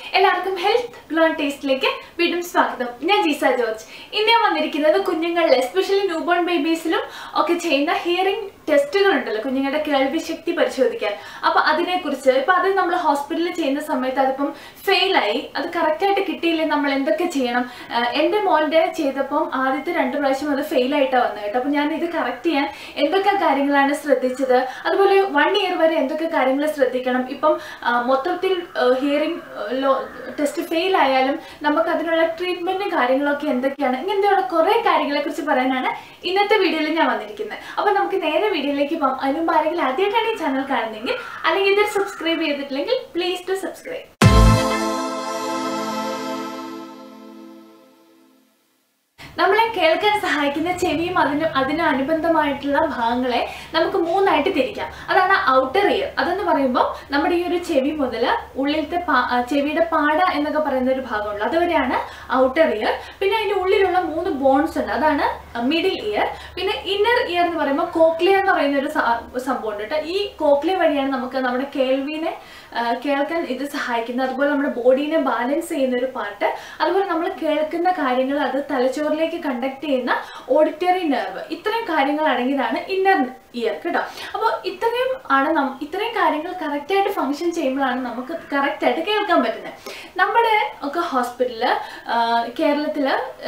എല്ലാവർക്കും health glow and ടേസ്റ്റിലേക്ക് വീണ്ടും സ്വാഗതം ഞാൻ ജീസ ജോർജ് ഇന്ന് ഞാൻ വന്നിരിക്കുന്നത് കുഞ്ഞുങ്ങളിൽ എസ്പെഷ്യലി ന്യൂബോൺ ബേബീസിലും ഒക്കെ ചെയ്യുന്ന ഹിയറിംഗ് ടെസ്റ്റുകൾ ഉണ്ടല്ലോ കുഞ്ഞുങ്ങളുടെ കേൾവി ശക്തി പരിശോധിക്കാൻ അപ്പൊ അതിനെക്കുറിച്ച് ഇപ്പൊ അത് നമ്മൾ ഹോസ്പിറ്റലിൽ ചെയ്യുന്ന സമയത്ത് അതിപ്പം ഫെയിലായി അത് കറക്റ്റായിട്ട് കിട്ടിയില്ലേ നമ്മൾ എന്തൊക്കെ ചെയ്യണം ആഹ് എന്റെ മോന്റെ ചെയ്തപ്പം ആദ്യത്തെ രണ്ട് പ്രാവശ്യം അത് ഫെയിൽ ആയിട്ടാണ് വന്നത് കേട്ടോ അപ്പൊ ഞാൻ ഇത് കറക്റ്റ് ചെയ്യാൻ എന്തൊക്കെ കാര്യങ്ങളാണ് ശ്രദ്ധിച്ചത് അതുപോലെ വൺ ഇയർ വരെ എന്തൊക്കെ കാര്യങ്ങൾ ശ്രദ്ധിക്കണം ഇപ്പം ആ, മൊത്തത്തിൽ ഹിയറിംഗ് ടെസ്റ്റ് ഫെയിൽ ആയാലും നമുക്ക് അതിനുള്ള ട്രീറ്റ്മെന്റും കാര്യങ്ങളൊക്കെ എന്തൊക്കെയാണ് ഇങ്ങനത്തെയുള്ള കുറെ കാര്യങ്ങളെ കുറിച്ച് പറയാനാണ് ഇന്നത്തെ വീഡിയോയിൽ ഞാൻ വന്നിരിക്കുന്നത് അപ്പൊ നമുക്ക് നേരെ വീഡിയോയിലേക്ക് പോകാം അതിന് മുമ്പ് ആരെങ്കിലും ആദ്യമായിട്ടാണ് ഈ ചാനൽ കാണുന്നതെങ്കിൽ അല്ലെങ്കിൽ ഇത് സബ്സ്ക്രൈബ് ചെയ്തിട്ടില്ലെങ്കിൽ പ്ലീസ് ടു സബ്സ്ക്രൈബ് നമ്മളെ കേൾക്കാൻ സഹായിക്കുന്ന ചെവിയും അതിന് അതിന് അനുബന്ധമായിട്ടുള്ള ഭാഗങ്ങളെ നമുക്ക് മൂന്നായിട്ട് തിരിക്കാം അതാണ് ഔട്ടർ ഇയർ അതെന്ന് പറയുമ്പോൾ നമ്മുടെ ഈ ഒരു ചെവി മുതൽ ഉള്ളിലത്തെ പാ- ആ, ചെവിയുടെ പാട എന്നൊക്കെ പറയുന്ന ഒരു ഭാഗമുള്ളൂ അതുവരെയാണ് ഔട്ടർ ഇയർ പിന്നെ അതിന്റെ ഉള്ളിലുള്ള മൂന്ന് ബോൺസ് ഉണ്ട് അതാണ് മിഡിൽ ഇയർ പിന്നെ ഇന്നർ ഇയർ എന്ന് പറയുമ്പോൾ കോക്ലിയ എന്ന് പറയുന്ന ഒരു സ- സംഭവം ഉണ്ട് കേട്ടോ ഈ കോക്ലിയ വഴിയാണ് നമുക്ക് നമ്മുടെ കേൾവിനെ ആ, കേൾക്കാൻ ഇത് സഹായിക്കുന്നത് അതുപോലെ നമ്മുടെ ബോഡീനെ ബാലൻസ് ചെയ്യുന്ന ഒരു പാർട്ട് അതുപോലെ നമ്മൾ കേൾക്കുന്ന കാര്യങ്ങൾ അത് തലച്ചോറിലേക്ക് കണ്ടക്ട് ചെയ്യുന്ന ഓഡിറ്ററി നെർവ് ഇത്രയും കാര്യങ്ങൾ അടങ്ങിയതാണ് ഇന്നർ ഇയർ കേട്ടോ അപ്പോൾ ഇത്രയും ആണ് നം- ഇത്രയും കാര്യങ്ങൾ കറക്റ്റായിട്ട് ഫങ്ഷൻ ചെയ്യുമ്പോഴാണ് നമുക്ക് കറക്റ്റായിട്ട് കേൾക്കാൻ പറ്റുന്നത് നമ്മുടെ ഒക്കെ ഹോസ്പിറ്റലിൽ കേരളത്തിൽ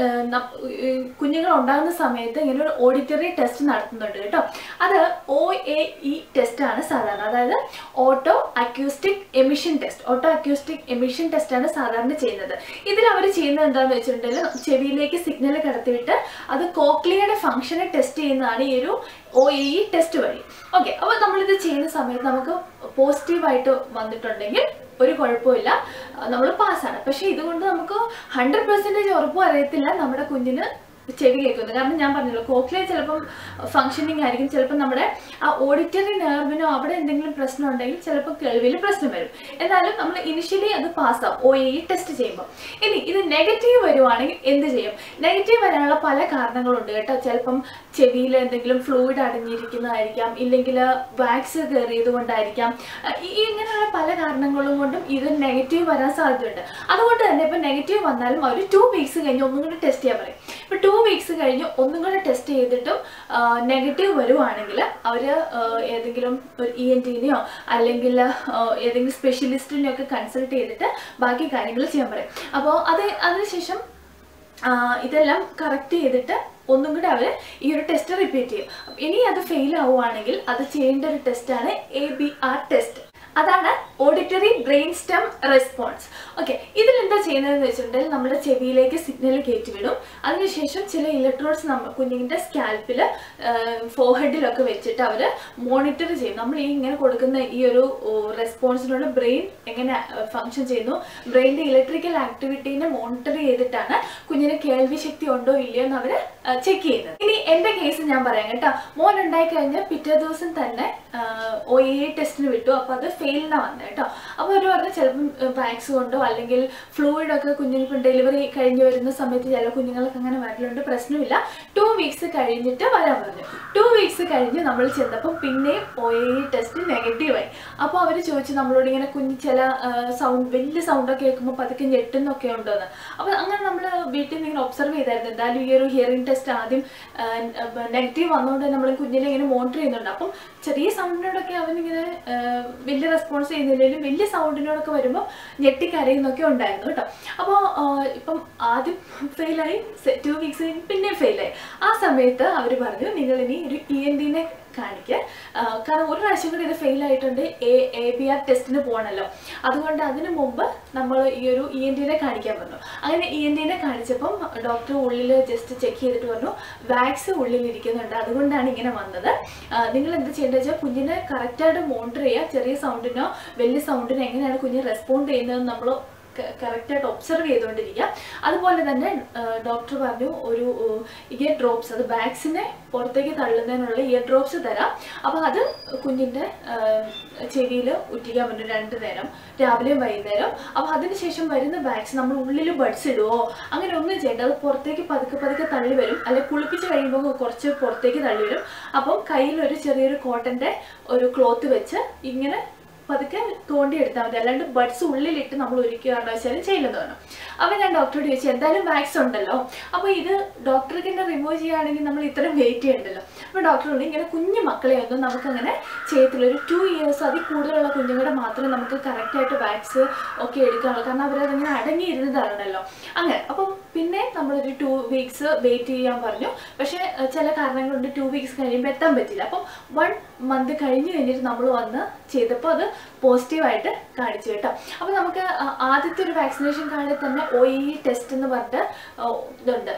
കുഞ്ഞുങ്ങൾ ഉണ്ടാകുന്ന സമയത്ത് ഇങ്ങനെ ഒരു ഓഡിറ്ററി ടെസ്റ്റ് നടത്തുന്നുണ്ട് കേട്ടോ അത് ഒ എ ഇ ടെസ്റ്റ് ആണ് സാധാരണ അതായത് otoacoustic emission test otoacoustic emission test ആണ് സാധാരണ ചെയ്യുന്നത് ഇതിൽ അവർ ചെയ്യുന്നത് എന്താണെന്ന് വെച്ചിട്ടുണ്ടെങ്കിൽ ചെവിയിലേക്ക് സിഗ്നൽ കടത്തിവിട്ട് അത് കോക്ലിയയുടെ ഫംഗ്ഷനെ ടെസ്റ്റ് ചെയ്യുന്നതാണ് ഈ ഒരു ഒ എ ഇ ടെസ്റ്റ് വഴി ഓക്കെ അപ്പോൾ നമ്മളിത് ചെയ്യുന്ന സമയത്ത് നമുക്ക് പോസിറ്റീവായിട്ട് വന്നിട്ടുണ്ടെങ്കിൽ ഒരു കുഴപ്പമില്ല നമ്മൾ പാസ്സാണ് പക്ഷേ ഇതുകൊണ്ട് നമുക്ക് ഹൺഡ്രഡ് പെർസെൻറ്റേജ് ഉറപ്പും അറിയത്തില്ല നമ്മുടെ കുഞ്ഞിന് ചെവി കേൾക്കുന്നത് കാരണം ഞാൻ പറഞ്ഞല്ലോ കോക്ലിയ ചിലപ്പം ഫങ്ഷനിങ് ആയിരിക്കും ചിലപ്പോൾ നമ്മുടെ ആ ഓഡിറ്ററി നെർവിനോ അവിടെ എന്തെങ്കിലും പ്രശ്നം ഉണ്ടെങ്കിൽ ചിലപ്പോൾ കേൾവിയിൽ പ്രശ്നം വരും എന്നാലും നമ്മൾ ഇനിഷ്യലി അത് പാസ്സാവും ഒ എ ടെസ്റ്റ് ചെയ്യുമ്പോൾ ഇനി ഇത് നെഗറ്റീവ് വരുവാണെങ്കിൽ എന്ത് ചെയ്യും നെഗറ്റീവ് വരാനുള്ള പല കാരണങ്ങളുണ്ട് കേട്ടോ ചിലപ്പം ചെവിയിൽ എന്തെങ്കിലും ഫ്ലൂയിഡ് അടങ്ങിയിരിക്കുന്നതായിരിക്കാം ഇല്ലെങ്കിൽ വാക്സ് കയറിയത് കൊണ്ടായിരിക്കാം അഹ് ഈ ഇങ്ങനെയുള്ള പല കാരണങ്ങളും കൊണ്ടും ഇത് നെഗറ്റീവ് വരാൻ സാധ്യതയുണ്ട് അതുകൊണ്ട് തന്നെ ഇപ്പം നെഗറ്റീവ് വന്നാലും അവർ ടു വീക്സ് കഴിഞ്ഞ് ഒന്നും കൂടി ടെസ്റ്റ് ചെയ്യാൻ പറയും ഇപ്പം ടു വീക്സ് കഴിഞ്ഞ് ഒന്നും കൂടെ ടെസ്റ്റ് ചെയ്തിട്ടും നെഗറ്റീവ് വരുവാണെങ്കിൽ അവർ ഏതെങ്കിലും ഒരു ഇ എൻ ടിനെയോ അല്ലെങ്കിൽ ആഹ് ഏതെങ്കിലും സ്പെഷ്യലിസ്റ്റിനെയോ ഒക്കെ കൺസൾട്ട് ചെയ്തിട്ട് ബാക്കി കാര്യങ്ങൾ ചെയ്യാൻ പറയും അപ്പോൾ അത് അതിനുശേഷം ആഹ് ഇതെല്ലാം കറക്റ്റ് ചെയ്തിട്ട് ഒന്നും കൂടെ അവർ ഈ ഒരു ടെസ്റ്റ് റിപ്പീറ്റ് ചെയ്യും ഇനി അത് ഫെയിൽ ആവുകയാണെങ്കിൽ അത് ചെയ്യേണ്ട ഒരു ടെസ്റ്റാണ് എ ബി ആർ ടെസ്റ്റ് അതാണ് auditory brain stem response okay ഇതിൽ എന്താ ചെയ്യുന്നതെന്ന് വെച്ചിട്ടുണ്ടെങ്കിൽ നമ്മുടെ ചെവിയിലേക്ക് സിഗ്നൽ കയറ്റിവിടും അതിനുശേഷം ചില ഇലക്ട്രോഡ്സ് നമ്മൾ കുഞ്ഞിൻ്റെ സ്കാൽപ്പിൽ ഫോഹെഡിലൊക്കെ വെച്ചിട്ട് അവർ മോണിറ്റർ ചെയ്യും നമ്മൾ ഈ ഇങ്ങനെ കൊടുക്കുന്ന ഈ ഒരു റെസ്പോൺസിനുള്ള ബ്രെയിൻ എങ്ങനെ ഫങ്ഷൻ ചെയ്യുന്നു ബ്രെയിനിൻ്റെ ഇലക്ട്രിക്കൽ ആക്ടിവിറ്റീനെ മോണിറ്റർ ചെയ്തിട്ടാണ് കുഞ്ഞിന് കേൾവി ശക്തി ഉണ്ടോ ഇല്ലയോ എന്ന് അവർ ചെക്ക് ചെയ്യുന്നത് ഇനി എൻ്റെ കേസ് ഞാൻ പറയാം കേട്ടോ മോൻ ഉണ്ടായി കഴിഞ്ഞാൽ പിറ്റേ ദിവസം തന്നെ ഒ എ ടെസ്റ്റിന് വിട്ടു അപ്പോൾ അത് ഫെയിലിനാണ് വന്നത് കേട്ടോ അപ്പോൾ അവർ പറഞ്ഞു ചിലപ്പം വാക്സ് കൊണ്ടോ അല്ലെങ്കിൽ ഫ്ലൂയിഡ് ഒക്കെ കുഞ്ഞുങ്ങൾക്ക് ഡെലിവറി കഴിഞ്ഞ് വരുന്ന സമയത്ത് ചില കുഞ്ഞുങ്ങൾക്ക് അങ്ങനെ വരലുണ്ട് പ്രശ്നമില്ല ടു വീക്സ് കഴിഞ്ഞിട്ട് വരാൻ പറഞ്ഞു ടു വീക്സ് കഴിഞ്ഞ് നമ്മൾ ചെന്നപ്പം പിന്നെയും ഒ എ ടെസ്റ്റ് നെഗറ്റീവായി അപ്പോൾ അവർ ചോദിച്ചു നമ്മളോട് ഇങ്ങനെ കുഞ്ഞ് ചില സൗണ്ട് വലിയ സൗണ്ടൊക്കെ കേൾക്കുമ്പോൾ പതുക്കെ ഞെട്ടുന്നൊക്കെ ഉണ്ടോന്ന് അപ്പോൾ അങ്ങനെ നമ്മൾ വീട്ടിൽ നിന്ന് ഇങ്ങനെ ഒബ്സർവ് ചെയ്തായിരുന്നു എന്തായാലും ഈ ഒരു ഹിയറിംഗ് ടെസ്റ്റ് ആദ്യം നെഗറ്റീവ് വന്നുകൊണ്ട് നമ്മൾ കുഞ്ഞിനെ ഇങ്ങനെ മോണിറ്റർ ചെയ്യുന്നുണ്ട് അപ്പം ചെറിയ സൗണ്ടിനോടൊക്കെ അവനിങ്ങനെ ആ, വലിയ റെസ്പോൺസ് ചെയ്യുന്നില്ലെങ്കിലും വലിയ സൗണ്ടിനോടൊക്കെ വരുമ്പോൾ ഞെട്ടിക്കരയുന്നൊക്കെ ഉണ്ടായിരുന്നു കേട്ടോ അപ്പോൾ ഇപ്പം ആദ്യം ഫെയിലായി ടു വീക്സ് കഴിഞ്ഞ് പിന്നെയും ഫെയിലായി ആ സമയത്ത് അവർ പറഞ്ഞു നിങ്ങൾ ഇനി ഒരു ഇ എൻ ഡിനെ കാണിക്കുക ആ, കാരണം ഒരു പ്രാവശ്യം കൂടി ഇത് ഫെയിൽ ആയിട്ടുണ്ട് എ എ ബി ആർ ടെസ്റ്റിന് പോകണമല്ലോ അതുകൊണ്ട് അതിന് മുമ്പ് നമ്മൾ ഈ ഒരു ഇ എൻ ഡിനെ കാണിക്കാൻ പറഞ്ഞു അങ്ങനെ ഇ എൻ ഡിനെ കാണിച്ചപ്പം ഡോക്ടർ ഉള്ളിൽ ജസ്റ്റ് ചെക്ക് ചെയ്തിട്ട് പറഞ്ഞു വാക്സ് ഉള്ളിൽ ഇരിക്കുന്നുണ്ട് അതുകൊണ്ടാണ് ഇങ്ങനെ വന്നത് ആ, നിങ്ങൾ എന്ത് ചെയ്യേണ്ടത് വെച്ചാൽ കുഞ്ഞിനെ കറക്റ്റായിട്ട് മോണിറ്റർ ചെയ്യുക ചെറിയ സൗണ്ടിനോ വലിയ സൗണ്ടിനോ എങ്ങനെയാണ് കുഞ്ഞ് റെസ്പോണ്ട് ചെയ്യുന്നത് നമ്മൾ കറക്റ്റായിട്ട് ഒബ്സർവ് ചെയ്തുകൊണ്ടിരിക്കുക അതുപോലെ തന്നെ ഡോക്ടർ പറഞ്ഞു ഒരു ഇയർ ഡ്രോപ്സ് അത് ബാഗ്സിനെ പുറത്തേക്ക് തള്ളുന്നതിനുള്ള ഇയർ ഡ്രോപ്സ് തരാം അപ്പോൾ അത് കുഞ്ഞിൻ്റെ ചെവിയിൽ ഉറ്റിക്കാൻ പറ്റും രണ്ട് നേരം രാവിലെയും വൈകുന്നേരം അപ്പോൾ അതിനുശേഷം വരുന്ന ബാഗ്സ് നമ്മൾ ഉള്ളിൽ ബഡ്സ് ഇടുവോ അങ്ങനെ ഒന്നും ചെയ്യേണ്ട അത് പുറത്തേക്ക് പതുക്കെ പതുക്കെ തള്ളി വരും അല്ലെങ്കിൽ കുളിപ്പിച്ച് കഴിയുമ്പോൾ കുറച്ച് പുറത്തേക്ക് തള്ളി വരും അപ്പം കയ്യിൽ ഒരു ചെറിയൊരു കോട്ടൻ്റെ ഒരു ക്ലോത്ത് വെച്ച് ഇങ്ങനെ പതുക്കെ തോണ്ടി എടുത്താൽ മതി അല്ലാണ്ട് ബഡ്സ് ഉള്ളിലിട്ട് നമ്മൾ ഒരുക്കുക കാരണവശാലും ചെയ്യില്ലെന്ന് പറഞ്ഞു അപ്പോൾ ഞാൻ ഡോക്ടറോട് ചോദിച്ചു എന്തായാലും വാക്സ് ഉണ്ടല്ലോ അപ്പോൾ ഇത് ഡോക്ടർക്ക് തന്നെ റിമൂവ് ചെയ്യുകയാണെങ്കിൽ നമ്മൾ ഇത്രയും വെയിറ്റ് ചെയ്യണ്ടല്ലോ അപ്പോൾ ഡോക്ടറോട് ഇങ്ങനെ കുഞ്ഞു മക്കളെ ഒന്നും നമുക്കങ്ങനെ ചെയ്യത്തില്ല ഒരു ടു ഇയേഴ്സ് അതിൽ കൂടുതലുള്ള കുഞ്ഞുങ്ങളുടെ മാത്രമേ നമുക്ക് കറക്റ്റായിട്ട് വാക്സ് ഒക്കെ എടുക്കാനുള്ളൂ കാരണം അവരതിങ്ങനെ അടങ്ങിയിരുന്നതാണല്ലോ അങ്ങനെ അപ്പം പിന്നെ നമ്മളൊരു ടു വീക്സ് വെയിറ്റ് ചെയ്യാൻ പറഞ്ഞു പക്ഷേ ഏഹ്, ചില കാരണങ്ങൾ കൊണ്ട് ടു വീക്സ് കഴിയുമ്പോൾ എത്താൻ പറ്റില്ല അപ്പം വൺ മന്ത് കഴിഞ്ഞ് കഴിഞ്ഞിട്ട് നമ്മൾ വന്ന് ചെയ്തപ്പോൾ അത് പോസിറ്റീവായിട്ട് കാണിച്ചു കേട്ടോ അപ്പോൾ നമുക്ക് ആ- ആദ്യത്തെ ഒരു വാക്സിനേഷൻ കാർഡിൽ തന്നെ ഒ ഇ ടെസ്റ്റ് എന്ന് പറഞ്ഞിട്ട് ഓ, ഇതുണ്ട്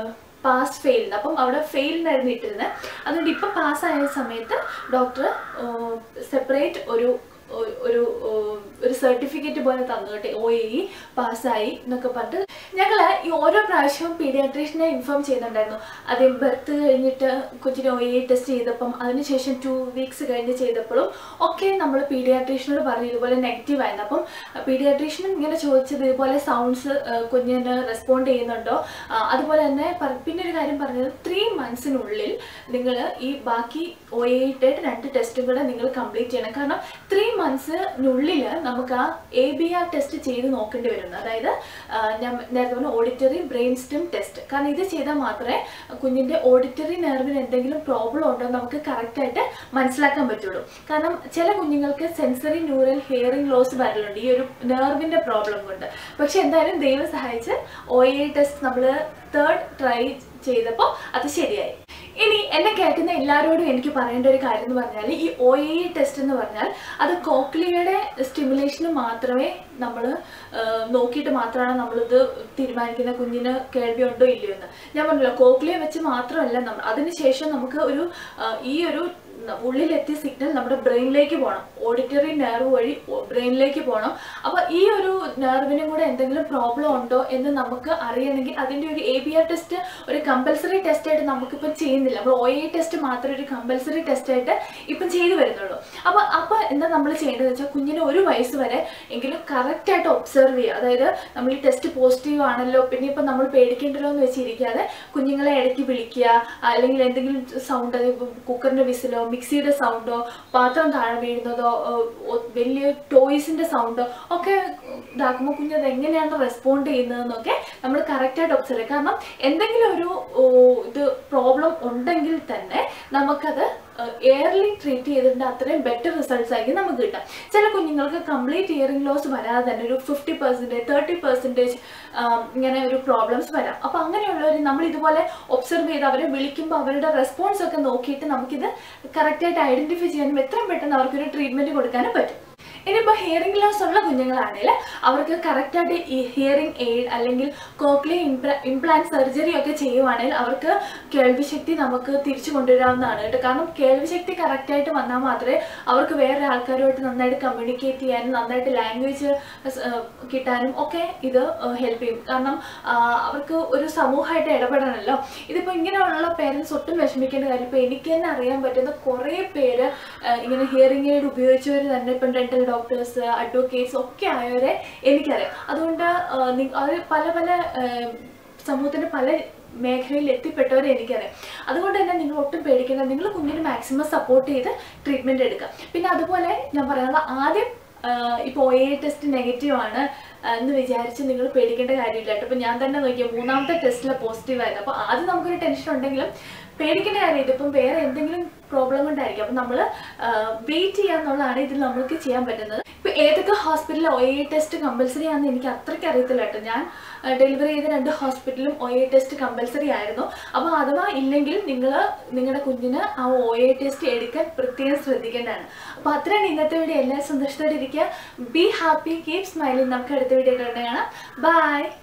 പാസ് ഫെയിൽഡ് അപ്പം അവിടെ ഫെയിൽ എന്നായിരുന്നു ഇട്ടിരുന്നത് അതുകൊണ്ട് ഇപ്പം പാസ്സായ സമയത്ത് ഡോക്ടർ സെപ്പറേറ്റ് ഒരു ഒ- ഒരു ഓ, ഒരു സർട്ടിഫിക്കറ്റ് പോലെ തന്നു കേട്ടോ ഒ ഇ പാസ്സായി എന്നൊക്കെ പറഞ്ഞിട്ട് ഞങ്ങൾ ഈ ഓരോ പ്രാവശ്യവും പീഡിയാട്രീഷനെ ഇൻഫോം ചെയ്യുന്നുണ്ടായിരുന്നു ആദ്യം ബർത്ത് കഴിഞ്ഞിട്ട് കൊച്ചിന് ഒ ഇ ടെസ്റ്റ് ചെയ്തപ്പം അതിനുശേഷം ടു വീക്സ് കഴിഞ്ഞ് ചെയ്തപ്പോഴും ഒക്കെ നമ്മൾ പീഡിയാട്രീഷനോട് പറഞ്ഞു ഇതുപോലെ നെഗറ്റീവ് ആയിരുന്നു അപ്പം പീഡിയാട്രീഷനും ഇങ്ങനെ ചോദിച്ചത് ഇതുപോലെ സൗണ്ട്സ് കുഞ്ഞിന് റെസ്പോണ്ട് ചെയ്യുന്നുണ്ടോ ആ, അതുപോലെ തന്നെ പറ- പിന്നെ ഒരു കാര്യം പറഞ്ഞത് ത്രീ മന്ത്സിനുള്ളിൽ നിങ്ങൾ ഈ ബാക്കി ഒ എയ്റ്റ് രണ്ട് ടെസ്റ്റും കൂടെ നിങ്ങൾ കംപ്ലീറ്റ് ചെയ്യണം കാരണം ത്രീ മന്ത്സിനുള്ളിൽ നമുക്ക് ആ എ ബി ആർ ടെസ്റ്റ് ചെയ്ത് നോക്കേണ്ടി വരുന്നു അതായത് ആ, ഞാൻ നേരത്തെ പറഞ്ഞ ഓഡിറ്ററി ബ്രെയിൻ സ്റ്റിം ടെസ്റ്റ് കാരണം ഇത് ചെയ്താൽ മാത്രമേ കുഞ്ഞിൻ്റെ ഓഡിറ്ററി നെർവിന് എന്തെങ്കിലും പ്രോബ്ലം ഉണ്ടോ എന്ന് നമുക്ക് കറക്റ്റായിട്ട് മനസ്സിലാക്കാൻ പറ്റുള്ളൂ കാരണം ചില കുഞ്ഞുങ്ങൾക്ക് സെൻസറി ന്യൂറൽ ഹിയറിംഗ് ലോസ് വരലുണ്ട് ഈ ഒരു നെർവിൻ്റെ പ്രോബ്ലം കൊണ്ട് പക്ഷെ എന്തായാലും ദൈവം സഹായിച്ച് ഒ എ ടെസ്റ്റ് നമ്മൾ തേർഡ് ട്രൈ ചെയ്തപ്പോൾ അത് ശരിയായി ഇനി എന്നെ കേൾക്കുന്ന എല്ലാവരോടും എനിക്ക് പറയേണ്ട ഒരു കാര്യം എന്ന് പറഞ്ഞാൽ ഈ ഒ എ ടെസ്റ്റ് എന്ന് പറഞ്ഞാൽ അത് കോക്ലിയയുടെ സ്റ്റിമുലേഷന് മാത്രമേ നമ്മൾ നോക്കിയിട്ട് മാത്രമാണ് നമ്മളിത് തീരുമാനിക്കുന്ന കുഞ്ഞിന് കേൾവി ഉണ്ടോ ഇല്ലയോ എന്ന് ഞാൻ പറഞ്ഞല്ലോ കോക്ലിയ വെച്ച് മാത്രമല്ല നമ്മൾ അതിനുശേഷം നമുക്ക് ഒരു ആ, ഈ ഒരു ഉള്ളിലെത്തിയ സിഗ്നൽ നമ്മുടെ ബ്രെയിനിലേക്ക് പോകണം ഓഡിറ്ററി നെർവ് വഴി ബ്രെയിനിലേക്ക് പോകണം അപ്പോൾ ഈ ഒരു നെർവിനും കൂടെ എന്തെങ്കിലും പ്രോബ്ലം ഉണ്ടോ എന്ന് നമുക്ക് അറിയണമെങ്കിൽ അതിൻ്റെ ഒരു എ ബി ആർ ടെസ്റ്റ് ഒരു കമ്പൽസറി ടെസ്റ്റ് ആയിട്ട് നമുക്കിപ്പം ചെയ്യുന്നില്ല നമ്മൾ ഒ എ ടെസ്റ്റ് മാത്രം ഒരു കമ്പൽസറി ടെസ്റ്റ് ആയിട്ട് ഇപ്പം ചെയ്തു വരുന്നുള്ളൂ അപ്പോൾ അപ്പോൾ എന്താ നമ്മൾ ചെയ്യേണ്ടത് വെച്ചാൽ കുഞ്ഞിന് ഒരു വയസ്സ് വരെ എങ്കിലും കറക്റ്റായിട്ട് ഒബ്സർവ് ചെയ്യുക അതായത് നമ്മൾ ഈ ടെസ്റ്റ് പോസിറ്റീവ് ആണല്ലോ പിന്നെ ഇപ്പം നമ്മൾ പേടിക്കേണ്ടല്ലോ എന്ന് വെച്ചിരിക്കാതെ കുഞ്ഞുങ്ങളെ ഇടയ്ക്ക് വിളിക്കുക അല്ലെങ്കിൽ എന്തെങ്കിലും സൗണ്ട് കുക്കറിൻ്റെ വിസിലോ മിക്സിയുടെ സൗണ്ടോ പാത്രം താഴെ വീഴുന്നതോ ഏഹ്, ഒ- വലിയ ടോയ്സിൻ്റെ സൗണ്ടോ ഒക്കെ ഇതാക്കുമ്പോൾ കുഞ്ഞ് അത് എങ്ങനെയാണ് റെസ്പോണ്ട് ചെയ്യുന്നതെന്നൊക്കെ നമ്മൾ കറക്റ്റായിട്ട് ഒബ്സർവ് ചെയ്യുക കാരണം എന്തെങ്കിലും ഒരു ഓ, ഇത് പ്രോബ്ലം ഉണ്ടെങ്കിൽ തന്നെ നമുക്കത് എയർലി ട്രീറ്റ് ചെയ്തിട്ടുണ്ട് അത്രയും ബെറ്റർ റിസൾട്ട്സ് ആയിരിക്കും നമുക്ക് കിട്ടാം ചില കുഞ്ഞുങ്ങൾക്ക് കംപ്ലീറ്റ് ഇയറിംഗ് ലോസ് വരാതെ തന്നെ ഒരു ഫിഫ്റ്റി പെർസെൻറ്റേജ് തേർട്ടി പെർസെൻറ്റേജ് ഇങ്ങനെ ഒരു പ്രോബ്ലംസ് വരാം അപ്പോൾ അങ്ങനെയുള്ളവർ നമ്മൾ ഇതുപോലെ ഒബ്സർവ് ചെയ്ത് അവരെ വിളിക്കുമ്പോൾ അവരുടെ റെസ്പോൺസ് ഒക്കെ നോക്കിയിട്ട് നമുക്കിത് കറക്റ്റായിട്ട് ഐഡൻറ്റിഫൈ ചെയ്യാനും എത്രയും പെട്ടെന്ന് അവർക്കൊരു ട്രീറ്റ്മെൻറ്റ് കൊടുക്കാനും പറ്റും ഇനിയിപ്പോൾ ഹിയറിംഗ് ലോസ് ഉള്ള കുഞ്ഞുങ്ങളാണെങ്കിൽ അവർക്ക് കറക്റ്റായിട്ട് ഈ ഹിയറിംഗ് എയ്ഡ് അല്ലെങ്കിൽ കോക്ലിയ ഇംപ്ലാ ഇംപ്ലാന്റ് സർജറി ഒക്കെ ചെയ്യുവാണെങ്കിൽ അവർക്ക് കേൾവിശക്തി നമുക്ക് തിരിച്ചു കൊണ്ടുവരാവുന്നതാണ് കേട്ടോ കാരണം കേൾവിശക്തി കറക്റ്റായിട്ട് വന്നാൽ മാത്രമേ അവർക്ക് വേറെ ആൾക്കാരുമായിട്ട് നന്നായിട്ട് കമ്മ്യൂണിക്കേറ്റ് ചെയ്യാനും നന്നായിട്ട് ലാംഗ്വേജ് കിട്ടാനും ഒക്കെ ഇത് ഹെൽപ്പ് ചെയ്യും കാരണം ആ, അവർക്ക് ഒരു സമൂഹമായിട്ട് ഇടപെടണമല്ലോ ഇതിപ്പോൾ ഇങ്ങനെയുള്ള പേരൻസ് ഒട്ടും വിഷമിക്കേണ്ട കാര്യം ഇപ്പോൾ എനിക്ക് തന്നെ അറിയാൻ പറ്റുന്ന കുറേ പേര് ആ, ഇങ്ങനെ ഹിയറിംഗ് എയ്ഡ് ഉപയോഗിച്ചവർ തന്നെ ഇപ്പം ഡെന്റൽ ഡോക്ടേഴ്സ് അഡ്വക്കേറ്റ്സ് ഒക്കെ ആയവരെ എനിക്കറിയാം അതുകൊണ്ട് ആ, നി- അത് പല പല ആ, സമൂഹത്തിൻ്റെ പല മേഖലയിൽ എത്തിപ്പെട്ടവരെ എനിക്കറിയാം അതുകൊണ്ട് തന്നെ നിങ്ങൾ ഒട്ടും പേടിക്കേണ്ട നിങ്ങൾ കുഞ്ഞിന് മാക്സിമം സപ്പോർട്ട് ചെയ്ത് ട്രീറ്റ്മെൻറ്റ് എടുക്കുക പിന്നെ അതുപോലെ ഞാൻ പറയുന്നത് ആദ്യം ഇപ്പോൾ ഒ എ ടെസ്റ്റ് നെഗറ്റീവ് ആണ് ആ, എന്ന് വിചാരിച്ച് നിങ്ങൾ പേടിക്കേണ്ട കാര്യമില്ല കേട്ടോ ഇപ്പോൾ ഞാൻ തന്നെ നോക്കിയ മൂന്നാമത്തെ ടെസ്റ്റിൽ പോസിറ്റീവ് ആയിരുന്നു അപ്പോൾ ആദ്യം നമുക്കൊരു ടെൻഷൻ ഉണ്ടെങ്കിലും പേടിക്കേണ്ട കാര്യം ഇതിപ്പം വേറെ എന്തെങ്കിലും പ്രോബ്ലം കൊണ്ടായിരിക്കും അപ്പം നമ്മൾ വെയിറ്റ് ചെയ്യുക എന്നുള്ളതാണ് ഇതിൽ നമ്മൾക്ക് ചെയ്യാൻ പറ്റുന്നത് ഇപ്പം ഏതൊക്കെ ഹോസ്പിറ്റലിൽ ഒ എ ടെസ്റ്റ് കമ്പൽസറി ആണെന്ന് എനിക്ക് അത്രയ്ക്ക് അറിയത്തില്ല കേട്ടോ ഞാൻ ഡെലിവറി ചെയ്ത രണ്ട് ഹോസ്പിറ്റലും ഒ എ ടെസ്റ്റ് കമ്പൽസറി ആയിരുന്നു അപ്പോൾ അഥവാ ഇല്ലെങ്കിൽ നിങ്ങൾ നിങ്ങളുടെ കുഞ്ഞിന് ആ ഒ എ ടെസ്റ്റ് എടുക്കാൻ പ്രത്യേകം ശ്രദ്ധിക്കേണ്ടതാണ് അപ്പോൾ അത്രയാണ് ഇന്നത്തെ വീഡിയോ എല്ലാവരും സന്തോഷത്തോടെ ഇരിക്കുക ബി ഹാപ്പി കീപ് സ്മൈലിംഗ് നമുക്ക് അടുത്ത വീഡിയോ കണ്ടു കാണാം ബൈ